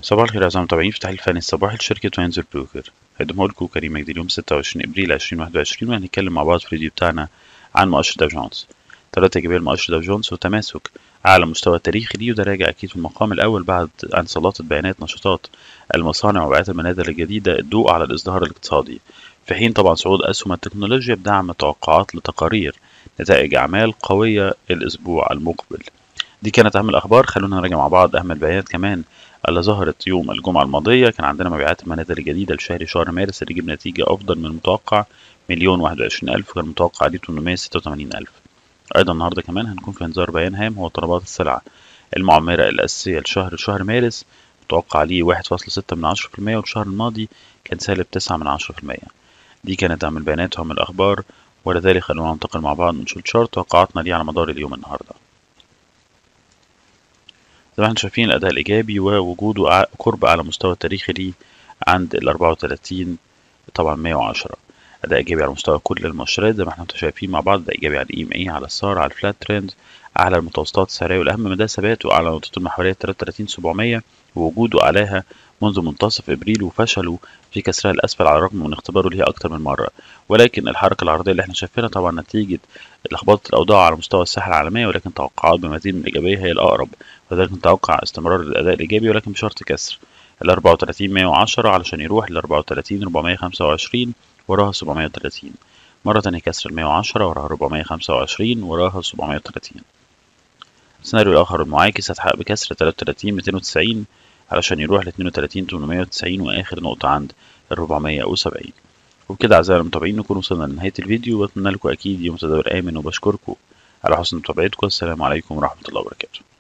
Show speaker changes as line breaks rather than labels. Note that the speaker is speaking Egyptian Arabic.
صباح الخير أعزائي المتابعين في تحليل فني الصباحي لشركة وينزر بروكر هيدمه لكم كريم مجدي اليوم 26 أبريل 2021 وهنتكلم مع بعض في الفيديو بتاعنا عن مؤشر داو جونز طريقة إيجابية لمؤشر داو جونز وتماسك أعلى مستوى تاريخي ليه وده راجع أكيد في المقام الأول بعد أن سلطت بيانات نشاطات المصانع وبيعات المنازل الجديدة الضوء على الازدهار الاقتصادي في حين طبعا صعود أسهم التكنولوجيا بدعم توقعات لتقارير نتائج أعمال قوية الأسبوع المقبل دي كانت أهم الأخبار خلونا نراجع مع بعض أهم البيانات كمان اللي ظهرت يوم الجمعة الماضية كان عندنا مبيعات المنازل الجديدة لشهر شهر مارس اللي جاب نتيجة أفضل من المتوقع مليون واحد وعشرين ألف كان المتوقع عليه تمنمية ستة وتمانين ألف أيضا النهاردة كمان هنكون في انذار بيان هام هو طلبات السلع المعمرة الأساسية لشهر شهر مارس متوقع عليه واحد فاصلة ستة من عشرة في المية والشهر الماضي كان سالب تسعة من عشرة في المية دي كانت أهم البيانات وأهم الأخبار ولذلك خلونا ننتقل مع بعض نشوف شارت توقعاتنا ليه على مدار اليوم النهارده زي ما احنا شايفين الأداء الإيجابي ووجوده قرب أعلى مستوى التاريخي ليه عند ال 34 طبعا 110 أداء إيجابي على مستوى كل المؤشرات زي ما احنا شايفين مع بعض أداء إيجابي على الإي ام اي على السار على الفلات ترند أعلى المتوسطات السعرية والأهم من ده ثباته أعلى النقطة المحورية 33 700 ووجوده أعلاها منذ منتصف ابريل وفشلوا في كسرها الاسفل على الرغم من اختباره ليها اكتر من مره ولكن الحركه العرضيه اللي احنا شايفينها طبعا نتيجه لخبطه الاوضاع على مستوى الساحه العالميه ولكن توقعات بمزيد من الايجابيه هي الاقرب ولذلك نتوقع استمرار الاداء الايجابي ولكن بشرط كسر ال 34 110 علشان يروح ل 34 425 وراها 730 مرة تانية كسر ال 110 وراها 425 وراها 730 السيناريو الآخر المعاكس هتحقق بكسر 33 290 علشان يروح ل 32 890 واخر نقطة عند ال 470 وبكده اعزائي المتابعين نكون وصلنا لنهاية الفيديو واتمنى لكم اكيد يوم تداول امن وبشكركم على حسن متابعتكم السلام عليكم ورحمة الله وبركاته